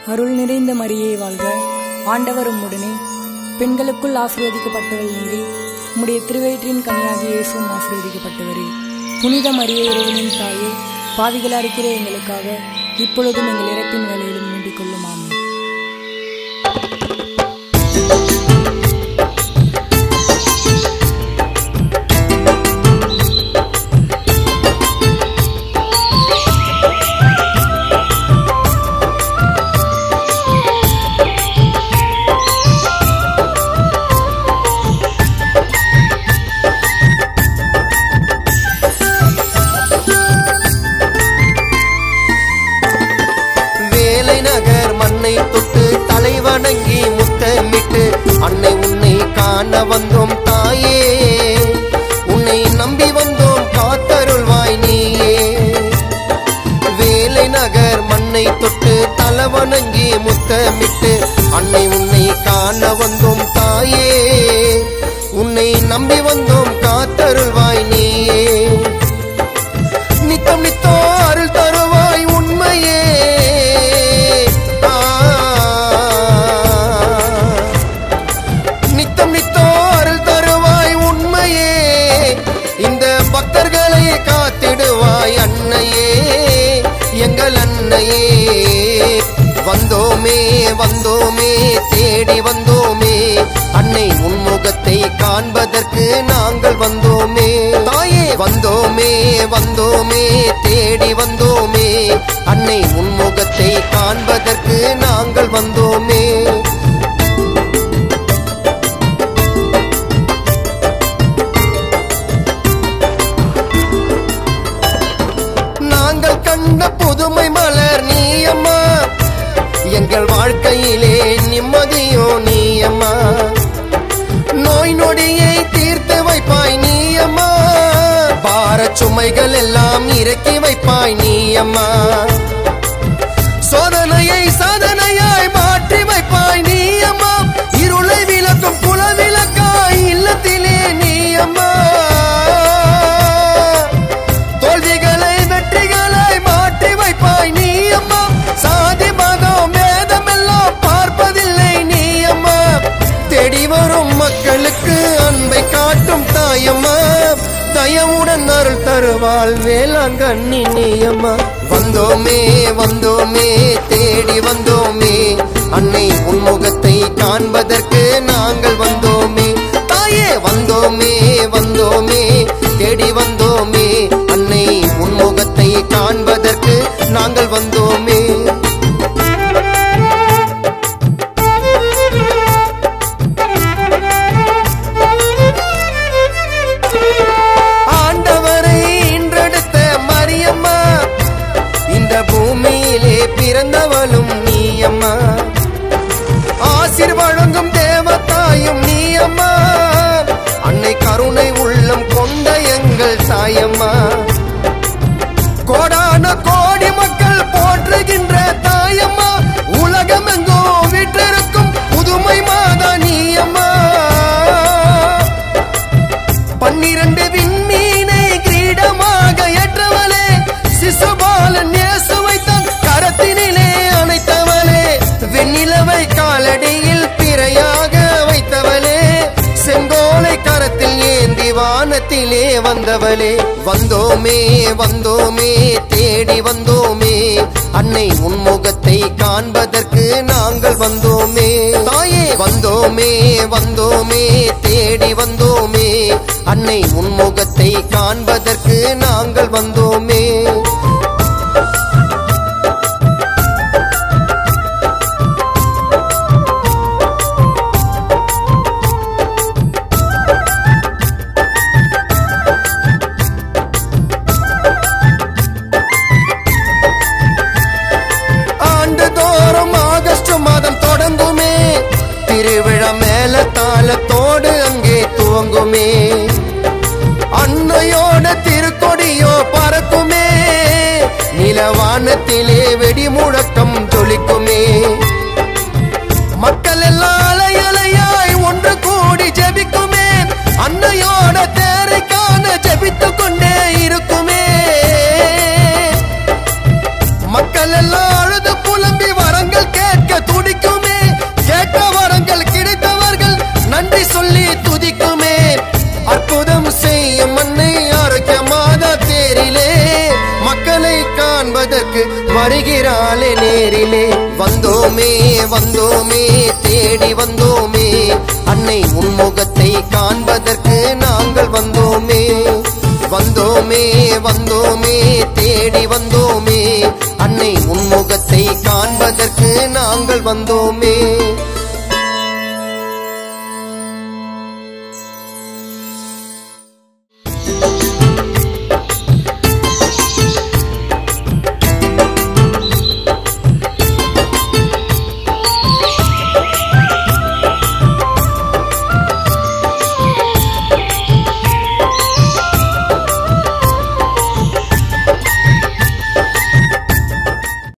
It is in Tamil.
அருள் நிறைந்த மரியே வாழ்க ஆண்டவர் உம்முடனே பெண்களுக்குள் ஆசீர்வதிக்கப்பட்டவள் நீரே உம்முடைய திருவயிற்றின் கனியாகிய இயேசுவும் ஆசீர்வதிக்கப்பட்டவரே புனித மரியே இறைவனின் தாயே பாவிகளா இருக்கிற எங்களுக்காக இப்பொழுதும் எங்கள் இறப்பின் வேலையிலும் வேண்டிக் கொள்ளும் ஆமென். வேலை நகர் மண்ணை தொட்டு தலைவணங்கி முத்தமிட்டு அன்னை உன்னை காண வந்தோம் தாயே உன்னை நம்பி வந்தோம் காத்தருள்வாய் நீயே வேலை நகர் மண்ணை தொட்டு தலைவணங்கி முத்தமிட்டு அன்னை உன்னை காண வந்தோம் தாயே உன்னை நம்பி வந்தோம் காத்தருள்வாய் நீயே நித்தம் நித்தோ அருள் தருவாய் உண்மையே ஆ. நித்தம் நித்தோ அருள் தருவாய் உண்மையே இந்த பக்தர்களை காத்திடுவாய் அன்னையே எங்கள் அன்னையே வந்தோமே வந்தோமே தேடி வந்தோமே அன்னை உன்முகத்தை காண்பதற்கு நாங்கள் வந்தோமே தாயே வந்தோமே வந்தோமே தேடி வந்தோமே அன்னை உன்முகத்தை காண்பதற்கு நாங்கள் வந்தோமே நாங்கள் கண்ட புதுமை மலர் நீயம்மா எங்கள் வாழ்க்கையிலே நிம்மதியோ நீயம்மா நோய் நொடியை தீர்த்து வைப்பாய் நீயம்மா பாரச் சுமைகள் எல்லாம் இறக்கி வைப்பாய் நீயம்மா சோதனையை சாதனையாய் மாற்றி வைப்பாய் நீயம்மா இருளை விளக்கும் குல விளக்காய் இல்லத்திலே நீயம்மா தோல்விகளை வெற்றிகளை மாற்றி வைப்பாய் நீ அம்மா சாதி மதம் வேதம் எல்லாம் பார்ப்பதில்லை நீ அம்மா தேடி வரும் மக்களுக்கு அன்பை காட்டும் தாயம்மா தயவுடன் அருள் தருவாள் வேளாங்கண்ணி நீ அம்மா வந்தோமே வந்தோமே தேடி வந்தோமே அன்னை உன்முகத்தை காண்பதற்கு நாங்கள் வந்தோமே தாயே வந்தோமே வந்தோமே தேடி வந்தோமே அன்னை உன்முகத்தை காண்பதற்கு நாங்கள் வந்தோமே ஆண்டவரை இன்றெடுத்த மரியம்மா இந்த பூமியிலே பிறந்தவளும் நீயம்மா ஆசிர் வழங்கும் தேவதாயும் நீ அம்மா அன்னை கருணை உள்ளம் கொண்ட எங்கள் தாயம்மா கோடான கோடி மக்கள் போற்றுகின்ற தாயம்மா உலகம் எங்கோ விட்டிருக்கும் புதுமை மாதா நீ அம்மா பன்னிரண்டு விண்மீனை கிரீடமாக ஏற்றவளே சிசுபாலன் இயேசுவை தன் கரத்தினிலே அணைத்தவளே வெண்ணிலவை காலடியில் பிறையாக வைத்தவளே செங்கோலை கரத்தில் ஏந்தி வானத்திலே வந்தவளே வந்தோமே வந்தோமே தேடி வந்தோமே அன்னை உன்முகத்தை காண்பதற்கு நாங்கள் வந்தோமே தாயே வந்தோமே வந்தோமே தேடி வந்தோமே அன்னை உன்முகத்தை காண்பதற்கு நாங்கள் வந்தோமே ஆண்டுதோறும் ஆகஸ்ட் மாதம் தொடங்குமே திருவிழா மேல தாளத்தோடு அங்கே துவங்குமே அன்னையோட திருக்கொடியோ பறக்குமே நிலவானத்திலே வெடி முழக்கம் ஜொலிக்குமே மக்கள் எல்லாம் அலை அலையாய் ஒன்று கூடி ஜெபிக்குமே அன்னையோட தேரை காண ஜெபித்துக் கொண்டே இருக்குமே மக்கள் எல்லாம் அழுது புலம்பி வரங்கள் கேட்டு அற்புதம் செய்யும் அன்னை ஆரோக்கியமாத தேரிலே மக்களை காண்பதற்கு வருகிறாளே நேரிலே வந்தோமே வந்தோமே தேடி வந்தோமே அன்னை உன்முகத்தை காண்பதற்கு நாங்கள் வந்தோமே வந்தோமே வந்தோமே தேடி வந்தோமே அன்னை உன்முகத்தை காண்பதற்கு நாங்கள் வந்தோமே